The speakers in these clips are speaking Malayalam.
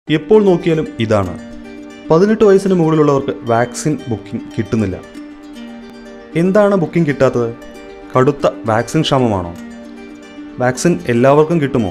എപ്പോൾ നോക്കിയാലും ഇതാണ് പതിനെട്ട് വയസ്സിന് മുകളിലുള്ളവർക്ക് വാക്സിൻ ബുക്കിംഗ് കിട്ടുന്നില്ല എന്താണ് ബുക്കിംഗ് കിട്ടാത്തത് കടുത്ത വാക്സിൻ ക്ഷാമമാണോ വാക്സിൻ എല്ലാവർക്കും കിട്ടുമോ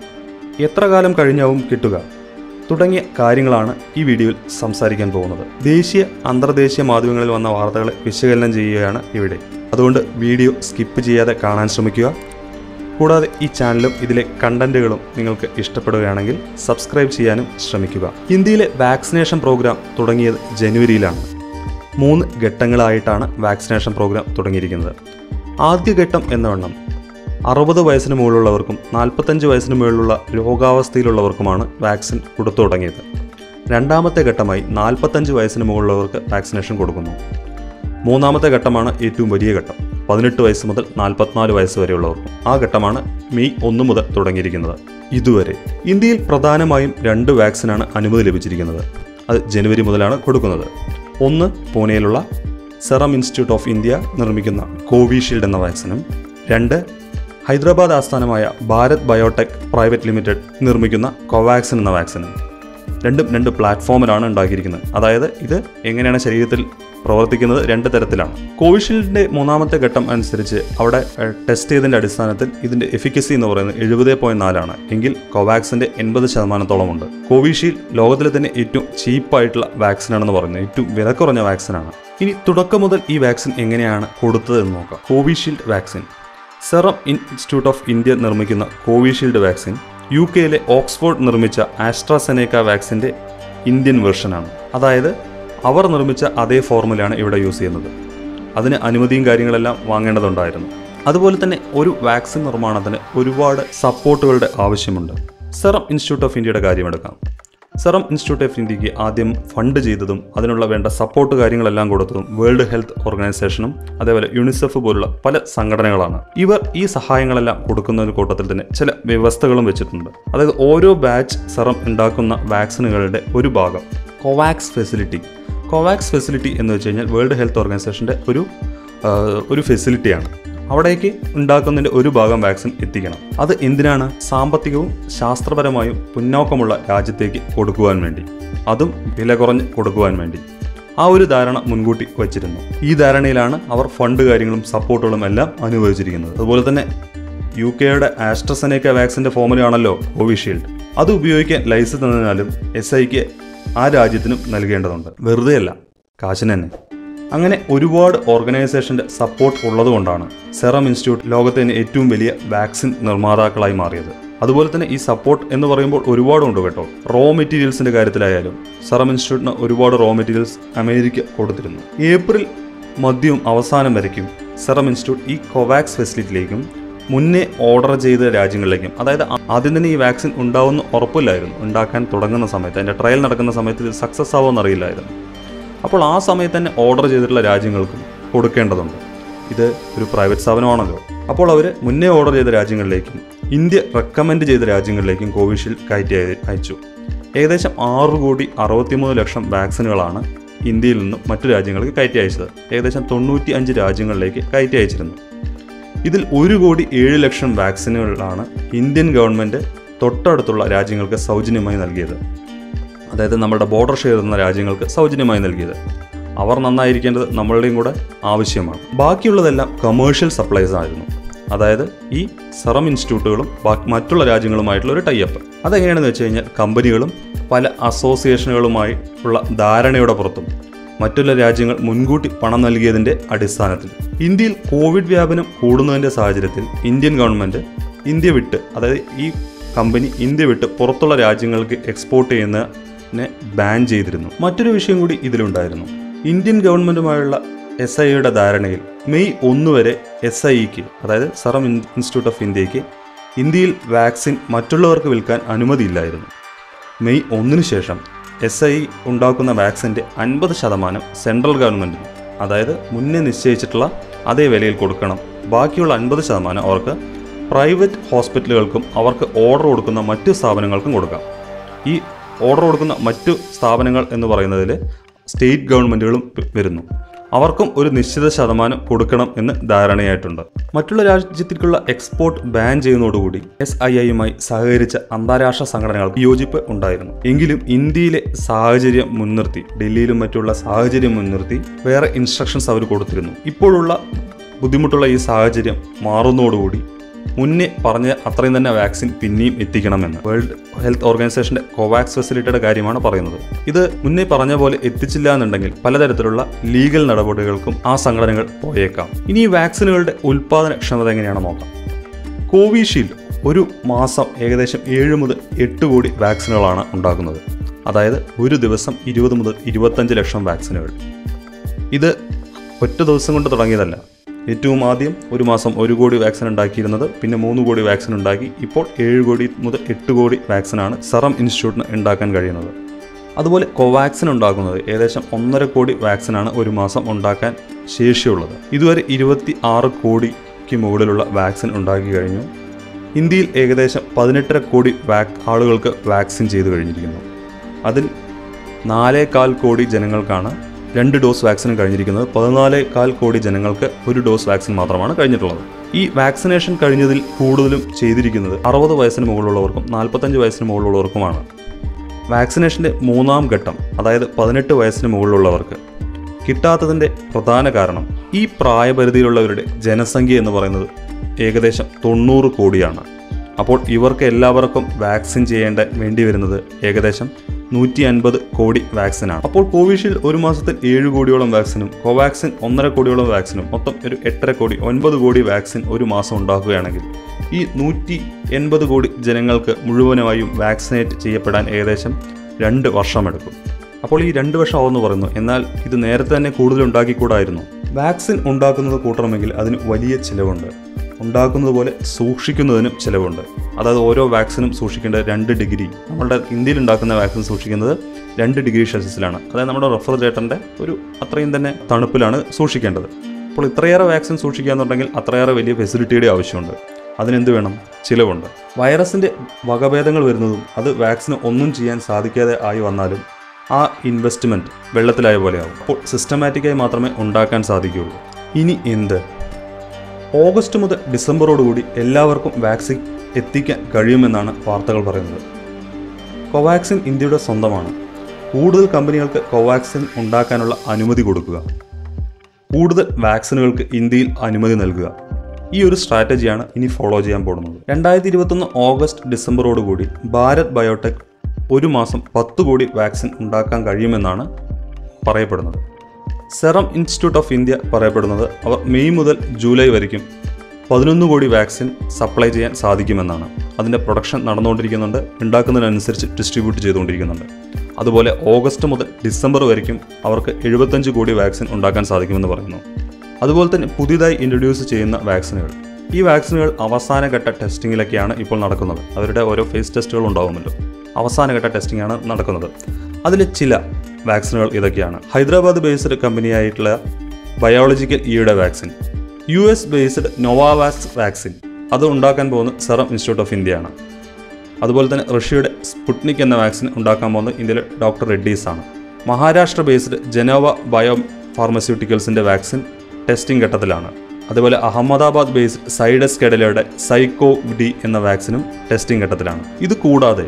എത്ര കാലം കഴിഞ്ഞാവും കിട്ടുക തുടങ്ങിയ കാര്യങ്ങളാണ് ഈ വീഡിയോയിൽ സംസാരിക്കാൻ പോകുന്നത് ദേശീയ അന്തർദേശീയ മാധ്യമങ്ങളിൽ വന്ന വാർത്തകളെ വിശകലനം ചെയ്യുകയാണ് ഇവിടെ അതുകൊണ്ട് വീഡിയോ സ്കിപ്പ് ചെയ്യാതെ കാണാൻ ശ്രമിക്കുക കൂടാതെ ഈ ചാനലും ഇതിലെ കണ്ടന്റുകളും നിങ്ങൾക്ക് ഇഷ്ടപ്പെടുകയാണെങ്കിൽ സബ്സ്ക്രൈബ് ചെയ്യാനും ശ്രമിക്കുക ഇന്ത്യയിലെ വാക്സിനേഷൻ പ്രോഗ്രാം തുടങ്ങിയത് ജനുവരിയിലാണ് മൂന്ന് ഘട്ടങ്ങളായിട്ടാണ് വാക്സിനേഷൻ പ്രോഗ്രാം തുടങ്ങിയിരിക്കുന്നത് ആദ്യഘട്ടം എന്ന വണ്ണം അറുപത് വയസ്സിന് മുകളിലുള്ളവർക്കും നാൽപ്പത്തഞ്ച് വയസ്സിന് മുകളിലുള്ള രോഗാവസ്ഥയിലുള്ളവർക്കുമാണ് വാക്സിൻ കൊടുത്തു തുടങ്ങിയത് രണ്ടാമത്തെ ഘട്ടമായി നാൽപ്പത്തഞ്ച് വയസ്സിന് മുകളിലുള്ളവർക്ക് വാക്സിനേഷൻ കൊടുക്കുന്നു മൂന്നാമത്തെ ഘട്ടമാണ് ഏറ്റവും വലിയ ഘട്ടം പതിനെട്ട് വയസ്സ് മുതൽ നാൽപ്പത്തിനാല് വയസ്സ് വരെയുള്ളവർക്കും ആ ഘട്ടമാണ് മെയ് ഒന്ന് മുതൽ തുടങ്ങിയിരിക്കുന്നത് ഇതുവരെ ഇന്ത്യയിൽ പ്രധാനമായും രണ്ട് വാക്സിനാണ് അനുമതി ലഭിച്ചിരിക്കുന്നത് അത് ജനുവരി മുതലാണ് കൊടുക്കുന്നത് ഒന്ന് പൂനെയിലുള്ള സെറം ഇൻസ്റ്റിറ്റ്യൂട്ട് ഓഫ് ഇന്ത്യ നിർമ്മിക്കുന്ന കോവിഷീൽഡ് എന്ന വാക്സിനും രണ്ട് ഹൈദരാബാദ് ആസ്ഥാനമായ ഭാരത് ബയോടെക് പ്രൈവറ്റ് ലിമിറ്റഡ് നിർമ്മിക്കുന്ന കോവാക്സിൻ എന്ന വാക്സിനും രണ്ടും രണ്ട് പ്ലാറ്റ്ഫോമിലാണ് ഉണ്ടാക്കിയിരിക്കുന്നത് അതായത് ഇത് എങ്ങനെയാണ് ശരീരത്തിൽ പ്രവർത്തിക്കുന്നത് രണ്ട് തരത്തിലാണ് കോവിഷീൽഡിന്റെ മൂന്നാമത്തെ ഘട്ടം അനുസരിച്ച് അവിടെ ഏഹ്, ടെസ്റ്റ് ചെയ്തതിന്റെ അടിസ്ഥാനത്തിൽ ഇതിന്റെ എഫിക്കസി എന്ന് പറയുന്നത് എഴുപത് പോയിന്റ് നാലാണ് എങ്കിൽ കോവാക്സിന്റെ എൺപത് ശതമാനത്തോളം ഉണ്ട് കോവിഷീൽഡ് ലോകത്തിലെ തന്നെ ഏറ്റവും ചീപ്പായിട്ടുള്ള വാക്സിനാണെന്ന് പറയുന്നത് ഏറ്റവും വില കുറഞ്ഞ വാക്സിനാണ് ഇനി തുടക്കം മുതൽ ഈ വാക്സിൻ എങ്ങനെയാണ് കൊടുത്തത് എന്ന് നോക്കാം Covishield vaccine Serum Institute of India നിർമ്മിക്കുന്ന കോവിഷീൽഡ് വാക്സിൻ യു കെയിലെ ഓക്സ്ഫോർഡ് നിർമ്മിച്ച ആസ്ട്രാസെനേക്ക വാക്സിൻ്റെ ഇന്ത്യൻ വെർഷനാണ് അതായത് അവർ നിർമ്മിച്ച അതേ ഫോർമുലയാണ് ഇവിടെ യൂസ് ചെയ്യുന്നത് അതിന് അനുമതിയും കാര്യങ്ങളെല്ലാം വാങ്ങേണ്ടതുണ്ടായിരുന്നു അതുപോലെ തന്നെ ഒരു വാക്സിൻ നിർമ്മാണത്തിന് ഒരുപാട് സപ്പോർട്ടുകളുടെ ആവശ്യമുണ്ട് സെറം ഇൻസ്റ്റിറ്റ്യൂട്ട് ഓഫ് ഇന്ത്യയുടെ കാര്യമെടുക്കാം സെറം ഇൻസ്റ്റിറ്റ്യൂട്ട് ഓഫ് ഇന്ത്യക്ക് ആദ്യം ഫണ്ട് ചെയ്തതും അതിനുള്ള വേണ്ട സപ്പോർട്ട് കാര്യങ്ങളെല്ലാം കൊടുത്തതും വേൾഡ് ഹെൽത്ത് ഓർഗനൈസേഷനും അതേപോലെ യുണിസെഫ് പോലുള്ള പല സംഘടനകളാണ് ഇവർ ഈ സഹായങ്ങളെല്ലാം കൊടുക്കുന്ന ഒരു കൂട്ടത്തിൽ തന്നെ ചില വ്യവസ്ഥകളും വെച്ചിട്ടുണ്ട് അതായത് ഓരോ ബാച്ച് സെറം ഉണ്ടാക്കുന്ന വാക്സിനുകളുടെ ഒരു ഭാഗം കോവാക്സ് ഫെസിലിറ്റി കോവാക്സ് ഫെസിലിറ്റി എന്ന് വെച്ച് കഴിഞ്ഞാൽ വേൾഡ് ഹെൽത്ത് ഓർഗനൈസേഷൻ്റെ ഒരു ആ, ഒരു ഫെസിലിറ്റിയാണ് അവിടേക്ക് ഉണ്ടാക്കുന്നതിൻ്റെ ഒരു ഭാഗം വാക്സിൻ എത്തിക്കണം അത് എന്തിനാണ് സാമ്പത്തികവും ശാസ്ത്രപരമായും പിന്നോക്കമുള്ള രാജ്യത്തേക്ക് കൊടുക്കുവാൻ വേണ്ടി അതും വില കുറഞ്ഞ് കൊടുക്കുവാൻ വേണ്ടി ആ ഒരു ധാരണ മുൻകൂട്ടി വച്ചിരുന്നു ഈ ധാരണയിലാണ് അവർ ഫണ്ട് കാര്യങ്ങളും സപ്പോർട്ടുകളും എല്ലാം അനുവദിച്ചിരിക്കുന്നത് അതുപോലെ തന്നെ യു കെയുടെ ആസ്ട്രസെനേക്ക വാക്സിൻ്റെ ഫോമുലയാണല്ലോ കോവിഷീൽഡ് അത് ഉപയോഗിക്കാൻ ലൈസൻസ് തന്നതിനാലും എസ് ഐക്ക് ആ രാജ്യത്തിനും നൽകേണ്ടതുണ്ട് വെറുതെയല്ല കാശിന് തന്നെ അങ്ങനെ ഒരുപാട് ഓർഗനൈസേഷന്റെ സപ്പോർട്ട് ഉള്ളതുകൊണ്ടാണ് സെറം ഇൻസ്റ്റിറ്റ്യൂട്ട് ലോകത്തെ തന്നെ ഏറ്റവും വലിയ വാക്സിൻ നിർമ്മാതാക്കളായി മാറിയത് അതുപോലെ തന്നെ ഈ സപ്പോർട്ട് എന്ന് പറയുമ്പോൾ ഒരുപാടുണ്ട് കേട്ടോ റോ മെറ്റീരിയൽസിന്റെ കാര്യത്തിലായാലും സെറം ഇൻസ്റ്റിറ്റ്യൂട്ടിന് ഒരുപാട് റോ മെറ്റീരിയൽസ് അമേരിക്ക കൊടുത്തിരുന്നു ഏപ്രിൽ മധ്യവും അവസാനം വരയ്ക്കും സെറം ഇൻസ്റ്റിറ്റ്യൂട്ട് ഈ കോവാക്സ് ഫെസിലിറ്റിയിലേക്കും മുന്നേ ഓർഡർ ചെയ്ത രാജ്യങ്ങളിലേക്കും അതായത് ആ- ആദ്യം തന്നെ ഈ വാക്സിൻ ഉണ്ടാവുമെന്ന് ഉറപ്പില്ലായിരുന്നു ഉണ്ടാക്കാൻ തുടങ്ങുന്ന സമയത്ത് അതിൻ്റെ ട്രയൽ നടക്കുന്ന സമയത്ത് ഇത് സക്സസ് ആവുമെന്ന് അറിയില്ലായിരുന്നു അപ്പോൾ ആ സമയത്ത് തന്നെ ഓർഡർ ചെയ്തിട്ടുള്ള രാജ്യങ്ങൾക്കും കൊടുക്കേണ്ടതുണ്ട് ഇത് ഒരു പ്രൈവറ്റ് സ്ഥാപനമാണല്ലോ അപ്പോൾ അവർ മുന്നേ ഓർഡർ ചെയ്ത രാജ്യങ്ങളിലേക്കും ഇന്ത്യ റെക്കമെൻഡ് ചെയ്ത രാജ്യങ്ങളിലേക്കും കോവിഷീൽഡ് കയറ്റി അയ- അയച്ചു ഏകദേശം ആറ് കോടി അറുപത്തിമൂന്ന് ലക്ഷം വാക്സിനുകളാണ് ഇന്ത്യയിൽ നിന്നും മറ്റു രാജ്യങ്ങൾക്ക് കയറ്റി അയച്ചത് ഏകദേശം തൊണ്ണൂറ്റി അഞ്ച് രാജ്യങ്ങളിലേക്ക് കയറ്റി അയച്ചിരുന്നു ഇതിൽ ഒരു കോടി ഏഴ് ലക്ഷം വാക്സിനുകളാണ് ഇന്ത്യൻ ഗവൺമെൻറ് തൊട്ടടുത്തുള്ള രാജ്യങ്ങൾക്ക് സൗജന്യമായി നൽകിയത് അതായത് നമ്മുടെ ബോർഡർ ഷെയർ ചെയ്യുന്ന രാജ്യങ്ങൾക്ക് സൗജന്യമായി നൽകിയത് അവർ നന്നായിരിക്കേണ്ടത് നമ്മളുടെയും കൂടെ ആവശ്യമാണ് ബാക്കിയുള്ളതെല്ലാം കമേഴ്ഷ്യൽ സപ്ലൈസ് ആയിരുന്നു അതായത് ഈ സെറം ഇൻസ്റ്റിറ്റ്യൂട്ടുകളും ബാക്കി മറ്റുള്ള രാജ്യങ്ങളുമായിട്ടുള്ള ഒരു ടൈപ്പ് അതെങ്ങനെയാണെന്ന് വെച്ച് കഴിഞ്ഞാൽ കമ്പനികളും പല അസോസിയേഷനുകളുമായി ഉള്ള ധാരണയുടെ പുറത്തും മറ്റുള്ള രാജ്യങ്ങൾ മുൻകൂട്ടി പണം നൽകിയതിന്റെ അടിസ്ഥാനത്തിൽ ഇന്ത്യയിൽ കോവിഡ് വ്യാപനം കൂടുന്നതിന്റെ സാഹചര്യത്തിൽ ഇന്ത്യൻ ഗവൺമെന്റ് ഇന്ത്യ വിട്ട് അതായത് ഈ കമ്പനി ഇന്ത്യ വിട്ട് പുറത്തുള്ള രാജ്യങ്ങൾക്ക് എക്സ്പോർട്ട് ചെയ്യുന്നതിനെ ബാൻ ചെയ്തിരുന്നു മറ്റൊരു വിഷയം കൂടി ഇതിലുണ്ടായിരുന്നു ഇന്ത്യൻ ഗവൺമെന്റുമായുള്ള എസ് ഐയുടെ ധാരണയിൽ മെയ് ഒന്ന് വരെ എസ് ഐക്ക് അതായത് സെറം ഇൻസ്റ്റിറ്റ്യൂട്ട് ഓഫ് ഇന്ത്യക്ക് ഇന്ത്യയിൽ വാക്സിൻ മറ്റുള്ളവർക്ക് വിൽക്കാൻ അനുമതിയില്ലായിരുന്നു മെയ് ഒന്നിന് ശേഷം എസ് ഐ ഉണ്ടാക്കുന്ന വാക്സിൻ്റെ അൻപത് ശതമാനം സെൻട്രൽ ഗവൺമെൻറ്റിന് അതായത് മുന്നേ നിശ്ചയിച്ചിട്ടുള്ള അതേ വിലയിൽ കൊടുക്കണം ബാക്കിയുള്ള അൻപത് ശതമാനം അവർക്ക് പ്രൈവറ്റ് ഹോസ്പിറ്റലുകൾക്കും അവർക്ക് ഓർഡർ കൊടുക്കുന്ന മറ്റു സ്ഥാപനങ്ങൾക്കും കൊടുക്കാം ഈ ഓർഡർ കൊടുക്കുന്ന മറ്റു സ്ഥാപനങ്ങൾ എന്ന് പറയുന്നതിൽ സ്റ്റേറ്റ് ഗവൺമെൻറ്റുകളും വരുന്നു അവർക്കും ഒരു നിശ്ചിത ശതമാനം കൊടുക്കണം എന്ന് ധാരണയായിട്ടുണ്ട് മറ്റുള്ള രാജ്യത്തിലേക്കുള്ള എക്സ്പോർട്ട് ബാൻ ചെയ്യുന്നതോടുകൂടി എസ് ഐ ഐയുമായി സഹകരിച്ച അന്താരാഷ്ട്ര സംഘടനകൾക്ക് യോജിപ്പ് ഉണ്ടായിരുന്നു എങ്കിലും ഇന്ത്യയിലെ സാഹചര്യം മുൻനിർത്തി ഡൽഹിയിലും മറ്റുള്ള സാഹചര്യം മുൻനിർത്തി വേറെ ഇൻസ്ട്രക്ഷൻസ് അവർ കൊടുത്തിരുന്നു ഇപ്പോഴുള്ള ബുദ്ധിമുട്ടുള്ള ഈ സാഹചര്യം മാറുന്നതോടുകൂടി മുന്നേ പറഞ്ഞ അത്രയും തന്നെ വാക്സിൻ പിന്നെയും എത്തിക്കണമെന്ന് വേൾഡ് ഹെൽത്ത് ഓർഗനൈസേഷന്റെ കോവാക്സ് ഫെസിലിറ്റിയുടെ കാര്യമാണ് പറയുന്നത് ഇത് മുന്നേ പറഞ്ഞ പോലെ എത്തിച്ചില്ല എന്നുണ്ടെങ്കിൽ പലതരത്തിലുള്ള ലീഗൽ നടപടികൾക്കും ആ സംഘടനകൾ പോയേക്കാം ഇനി ഈ വാക്സിനുകളുടെ ഉൽപാദനക്ഷമത എങ്ങനെയാണെന്ന് നോക്കാം കോവിഷീൽഡ് ഒരു മാസം ഏകദേശം ഏഴ് മുതൽ എട്ട് കോടി വാക്സിനുകളാണ് ഉണ്ടാക്കുന്നത് അതായത് ഒരു ദിവസം ഇരുപത് മുതൽ ഇരുപത്തഞ്ച് ലക്ഷം വാക്സിനുകൾ ഇത് ഒറ്റ ദിവസം കൊണ്ട് തുടങ്ങിയതല്ല ഏറ്റവും ആദ്യം ഒരു മാസം ഒരു കോടി വാക്സിൻ ഉണ്ടാക്കിയിരുന്നത് പിന്നെ മൂന്ന് കോടി വാക്സിൻ ഉണ്ടാക്കി ഇപ്പോൾ ഏഴ് കോടി മുതൽ എട്ട് കോടി വാക്സിനാണ് സെറം ഇൻസ്റ്റിറ്റ്യൂട്ടിന് ഉണ്ടാക്കാൻ കഴിയുന്നത് അതുപോലെ കോവാക്സിൻ ഉണ്ടാക്കുന്നത് ഏകദേശം ഒന്നര കോടി വാക്സിനാണ് ഒരു മാസം ഉണ്ടാക്കാൻ ശേഷിയുള്ളത് ഇതുവരെ ഇരുപത്തി ആറ് കോടിക്ക് മുകളിലുള്ള വാക്സിൻ ഉണ്ടാക്കി കഴിഞ്ഞു ഇന്ത്യയിൽ ഏകദേശം പതിനെട്ടര കോടി വാക് ആളുകൾക്ക് വാക്സിൻ ചെയ്തു കഴിഞ്ഞിരിക്കുന്നു അതിൽ നാലേകാൽ കോടി ജനങ്ങൾക്കാണ് രണ്ട് ഡോസ് വാക്സിൻ കഴിഞ്ഞിരിക്കുന്നത് പതിനാല് കാൽ കോടി ജനങ്ങൾക്ക് ഒരു ഡോസ് വാക്സിൻ മാത്രമാണ് കഴിഞ്ഞിട്ടുള്ളത് ഈ വാക്സിനേഷൻ കഴിഞ്ഞതിൽ കൂടുതലും ചെയ്തിരിക്കുന്നത് അറുപത് വയസ്സിന് മുകളിലുള്ളവർക്കും നാൽപ്പത്തഞ്ച് വയസ്സിന് മുകളിലുള്ളവർക്കുമാണ് വാക്സിനേഷൻ്റെ മൂന്നാം ഘട്ടം അതായത് പതിനെട്ട് വയസ്സിന് മുകളിലുള്ളവർക്ക് കിട്ടാത്തതിൻ്റെ പ്രധാന കാരണം ഈ പ്രായപരിധിയിലുള്ളവരുടെ ജനസംഖ്യ എന്ന് പറയുന്നത് ഏകദേശം തൊണ്ണൂറ് കോടിയാണ് അപ്പോൾ ഇവർക്ക് എല്ലാവർക്കും വാക്സിൻ ചെയ്യേണ്ട വേണ്ടി വരുന്നത് ഏകദേശം നൂറ്റി അൻപത് കോടി വാക്സിനാണ് അപ്പോൾ കോവിഷീൽഡ് ഒരു മാസത്തിൽ ഏഴ് കോടിയോളം വാക്സിനും കോവാക്സിൻ ഒന്നര കോടിയോളം വാക്സിനും മൊത്തം ഒരു എട്ടര കോടി ഒൻപത് കോടി വാക്സിൻ ഒരു മാസം ഉണ്ടാക്കുകയാണെങ്കിൽ ഈ നൂറ്റി എൺപത് കോടി ജനങ്ങൾക്ക് മുഴുവനായും വാക്സിനേറ്റ് ചെയ്യപ്പെടാൻ ഏകദേശം രണ്ട് വർഷമെടുക്കും അപ്പോൾ ഈ രണ്ട് വർഷമാവെന്ന് പറയുന്നു എന്നാൽ ഇത് നേരത്തെ തന്നെ കൂടുതൽ ഉണ്ടാക്കിക്കൂടായിരുന്നു വാക്സിൻ ഉണ്ടാക്കുന്നത് കൂട്ടണമെങ്കിൽ അതിന് വലിയ ചിലവുണ്ട് ഉണ്ടാക്കുന്നത് പോലെ സൂക്ഷിക്കുന്നതിനും ചിലവുണ്ട് അതായത് ഓരോ വാക്സിനും സൂക്ഷിക്കേണ്ട രണ്ട് ഡിഗ്രി നമ്മുടെ ഇന്ത്യയിൽ ഉണ്ടാക്കുന്ന വാക്സിൻ സൂക്ഷിക്കുന്നത് രണ്ട് ഡിഗ്രി സെൽഷ്യസിലാണ് അതായത് നമ്മുടെ റെഫ്രിജറേറ്ററിൻ്റെ ഒരു അത്രയും തന്നെ തണുപ്പിലാണ് സൂക്ഷിക്കേണ്ടത് അപ്പോൾ ഇത്രയേറെ വാക്സിൻ സൂക്ഷിക്കുകയെന്നുണ്ടെങ്കിൽ അത്രയേറെ വലിയ ഫെസിലിറ്റിയുടെ ആവശ്യമുണ്ട് അതിനെന്ത് വേണം ചിലവുണ്ട് വൈറസിൻ്റെ വകഭേദങ്ങൾ വരുന്നതും അത് വാക്സിന് ഒന്നും ചെയ്യാൻ സാധിക്കാതെ ആയി വന്നാലും ആ ഇൻവെസ്റ്റ്മെൻറ്റ് വെള്ളത്തിലായ പോലെയാവും അപ്പോൾ സിസ്റ്റമാറ്റിക്കായി മാത്രമേ ഉണ്ടാക്കാൻ സാധിക്കുകയുള്ളൂ ഇനി എന്ത് ഓഗസ്റ്റ് മുതൽ ഡിസംബറോടുകൂടി എല്ലാവർക്കും വാക്സിൻ എത്തിക്കാൻ കഴിയുമെന്നാണ് വാർത്തകൾ പറയുന്നത് കോവാക്സിൻ ഇന്ത്യയുടെ സ്വന്തമാണ് കൂടുതൽ കമ്പനികൾക്ക് കോവാക്സിൻ ഉണ്ടാക്കാനുള്ള അനുമതി കൊടുക്കുക കൂടുതൽ വാക്സിനുകൾക്ക് ഇന്ത്യയിൽ അനുമതി നൽകുക ഈ ഒരു സ്ട്രാറ്റജിയാണ് ഇനി ഫോളോ ചെയ്യാൻ പോകുന്നത് രണ്ടായിരത്തി ഇരുപത്തൊന്ന് ഓഗസ്റ്റ് ഡിസംബറോടുകൂടി ഭാരത് ബയോടെക് ഒരു മാസം പത്ത് കോടി വാക്സിൻ ഉണ്ടാക്കാൻ കഴിയുമെന്നാണ് പറയപ്പെടുന്നത് സെറം ഇൻസ്റ്റിറ്റ്യൂട്ട് ഓഫ് ഇന്ത്യ പറയപ്പെടുന്നത് അവർ മെയ് മുതൽ ജൂലൈ വരയ്ക്കും പതിനൊന്ന് കോടി വാക്സിൻ സപ്ലൈ ചെയ്യാൻ സാധിക്കുമെന്നാണ് അതിൻ്റെ പ്രൊഡക്ഷൻ നടന്നുകൊണ്ടിരിക്കുന്നുണ്ട് ഉണ്ടാക്കുന്നതിനനുസരിച്ച് ഡിസ്ട്രിബ്യൂട്ട് ചെയ്തുകൊണ്ടിരിക്കുന്നുണ്ട് അതുപോലെ ഓഗസ്റ്റ് മുതൽ ഡിസംബർ വരയ്ക്കും അവർക്ക് എഴുപത്തഞ്ച് കോടി വാക്സിൻ ഉണ്ടാക്കാൻ സാധിക്കുമെന്ന് പറയുന്നു അതുപോലെ തന്നെ പുതിയതായി ഇൻട്രൊഡ്യൂസ് ചെയ്യുന്ന വാക്സിനുകൾ ഈ വാക്സിനുകൾ അവസാനഘട്ട ടെസ്റ്റിങ്ങിലൊക്കെയാണ് ഇപ്പോൾ നടക്കുന്നത് അവരുടെ ഓരോ ഫേസ് ടെസ്റ്റുകൾ ഉണ്ടാവുമല്ലോ അവസാനഘട്ട ടെസ്റ്റിംഗ് ആണ് നടക്കുന്നത് അതിൽ ചില വാക്സിനുകൾ ഇതൊക്കെയാണ് ഹൈദരാബാദ് ബേസ്ഡ് കമ്പനിയായിട്ടുള്ള ബയോളജിക്കൽ ഇയുടെ vaccine U S based Novavax vaccine അത് ഉണ്ടാക്കാൻ പോകുന്ന സെറം ഇൻസ്റ്റിറ്റ്യൂട്ട് ഓഫ് ഇന്ത്യയാണ് അതുപോലെ തന്നെ റഷ്യയുടെ സ്പുട്നിക് എന്ന വാക്സിൻ ഉണ്ടാക്കാൻ പോകുന്നത് ഇന്ത്യയിലെ ഡോക്ടർ റെഡ്ഡീസ് ആണ് മഹാരാഷ്ട്ര ബേസ്ഡ് ജനോവ ബയോ ഫാർമസ്യൂട്ടിക്കൽസിൻ്റെ വാക്സിൻ ടെസ്റ്റിംഗ് ഘട്ടത്തിലാണ് അതുപോലെ അഹമ്മദാബാദ് ബേസ്ഡ് സൈഡസ് കെഡലയുടെ സൈക്കോ ഡി എന്ന വാക്സിനും ടെസ്റ്റിംഗ് ഘട്ടത്തിലാണ് ഇത് കൂടാതെ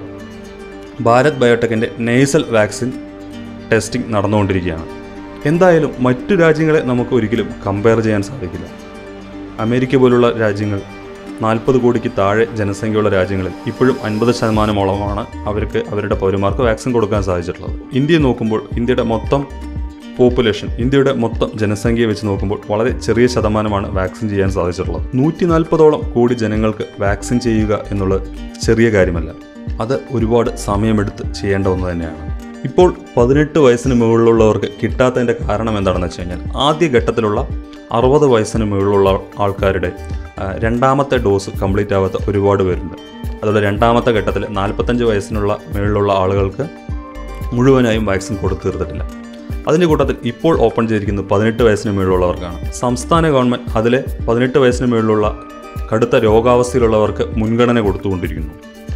ഭാരത് ബയോടെക്കിൻ്റെ നേസൽ വാക്സിൻ ടെസ്റ്റിംഗ് നടന്നുകൊണ്ടിരിക്കുകയാണ് എന്തായാലും മറ്റു രാജ്യങ്ങളെ നമുക്ക് ഒരിക്കലും കമ്പയർ ചെയ്യാൻ സാധിക്കില്ല അമേരിക്ക പോലുള്ള രാജ്യങ്ങൾ നാൽപ്പത് കോടിക്ക് താഴെ ജനസംഖ്യയുള്ള രാജ്യങ്ങളിൽ ഇപ്പോഴും അൻപത് ശതമാനമോളമാണ് അവർക്ക് അവരുടെ പൗരന്മാർക്ക് വാക്സിൻ കൊടുക്കാൻ സാധിച്ചിട്ടുള്ളത് ഇന്ത്യയെ നോക്കുമ്പോൾ ഇന്ത്യയുടെ മൊത്തം പോപ്പുലേഷൻ ഇന്ത്യയുടെ മൊത്തം ജനസംഖ്യയെ വെച്ച് നോക്കുമ്പോൾ വളരെ ചെറിയ ശതമാനമാണ് വാക്സിൻ ചെയ്യാൻ സാധിച്ചിട്ടുള്ളത് നൂറ്റി നാൽപ്പതോളം കോടി ജനങ്ങൾക്ക് വാക്സിൻ ചെയ്യുക എന്നുള്ളത് ചെറിയ കാര്യമല്ല അത് ഒരുപാട് സമയമെടുത്ത് ചെയ്യേണ്ട ഒന്ന് തന്നെയാണ് ഇപ്പോൾ പതിനെട്ട് വയസ്സിന് മുകളിലുള്ളവർക്ക് കിട്ടാത്തതിൻ്റെ കാരണം എന്താണെന്ന് വെച്ച് കഴിഞ്ഞാൽ ആദ്യ ഘട്ടത്തിലുള്ള അറുപത് വയസ്സിന് മുകളിലുള്ള ആൾക്കാരുടെ ആ, രണ്ടാമത്തെ ഡോസ് കംപ്ലീറ്റ് ആവാത്ത ഒരുപാട് പേരുണ്ട് അതുപോലെ രണ്ടാമത്തെ ഘട്ടത്തിൽ നാൽപ്പത്തഞ്ച് വയസ്സിനുള്ള മുകളിലുള്ള ആളുകൾക്ക് മുഴുവനായും വാക്സിൻ കൊടുത്തു തീർത്തിട്ടില്ല അതിൻ്റെ കൂട്ടത്തിൽ ഇപ്പോൾ ഓപ്പൺ ചെയ്തിരിക്കുന്നത് പതിനെട്ട് വയസ്സിന് മുകളിലുള്ളവർക്കാണ് സംസ്ഥാന ഗവൺമെൻറ് അതിലെ പതിനെട്ട് വയസ്സിന് മുകളിലുള്ള കടുത്ത രോഗാവസ്ഥയിലുള്ളവർക്ക് മുൻഗണന കൊടുത്തുകൊണ്ടിരിക്കുന്നു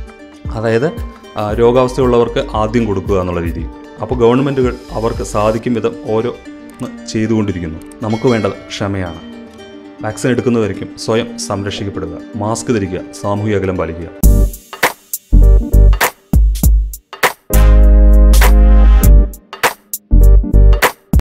അതായത് ആ, രോഗാവസ്ഥയുള്ളവർക്ക് ആദ്യം കൊടുക്കുക എന്നുള്ള രീതിയിൽ അപ്പോൾ ഗവൺമെൻറ്റുകൾ അവർക്ക് സാധിക്കും വിധം ഓരോ ഇന്ന് ചെയ്തുകൊണ്ടിരിക്കുന്നു നമുക്ക് വേണ്ടത് ക്ഷമയാണ് വാക്സിൻ എടുക്കുന്നവരേക്കും സ്വയം സംരക്ഷിക്കപ്പെടുക മാസ്ക് ധരിക്കുക സാമൂഹിക അകലം പാലിക്കുക